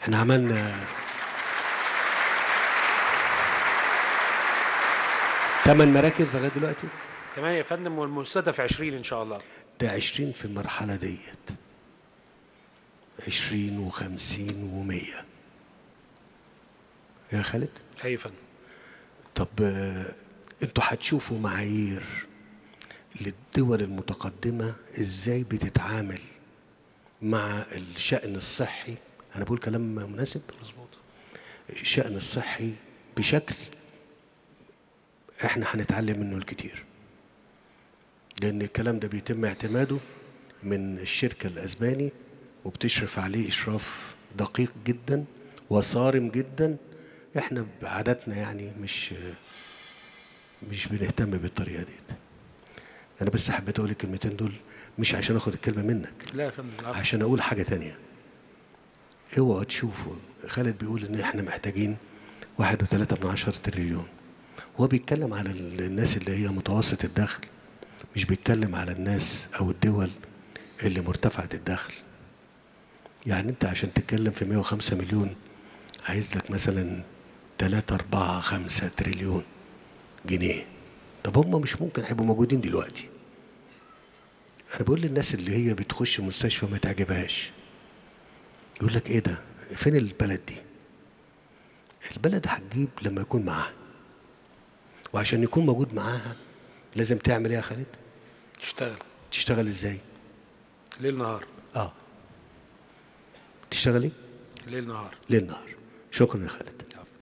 احنا عملنا ثمان مراكز لغايه دلوقتي تمام يا فندم والمستهدف 20 ان شاء الله ده عشرين في المرحلة ديت عشرين وخمسين ومية يا خالد ايوه يا فندم طب آه، انتوا هتشوفوا معايير للدول المتقدمة ازاي بتتعامل مع الشأن الصحي انا بقول كلام مناسب مظبوط الشأن الصحي بشكل احنا هنتعلم منه الكتير لان الكلام ده بيتم اعتماده من الشركة الاسباني وبتشرف عليه اشراف دقيق جدا وصارم جدا احنا بعاداتنا يعني مش مش بنهتم بالطريقة ديت انا بس حبيت اقول الكلمتين دول مش عشان اخد الكلمة منك لا يا فندم العفو. عشان اقول حاجة تانية اوعوا تشوفوا خالد بيقول ان احنا محتاجين واحد وثلاثة من عشرة تريليون هو بيتكلم على ال- الناس اللي هي متوسط الدخل مش بيتكلم على الناس او الدول اللي مرتفعة الدخل يعني انت عشان تتكلم في 105 مليون عايز لك مثلا 3 4 5 تريليون جنيه طب هم مش ممكن هيبقوا موجودين دلوقتي انا بقول للناس اللي هي بتخش مستشفى ما تعجبهاش يقول لك ايه ده فين البلد دي البلد هتجيب لما يكون معاها وعشان يكون موجود معاها لازم تعمل ايه يا خالد اشتغل تشتغل ازاي ليل نهار اه تشتغل ايه ليل نهار ليل نهار شكرا يا خالد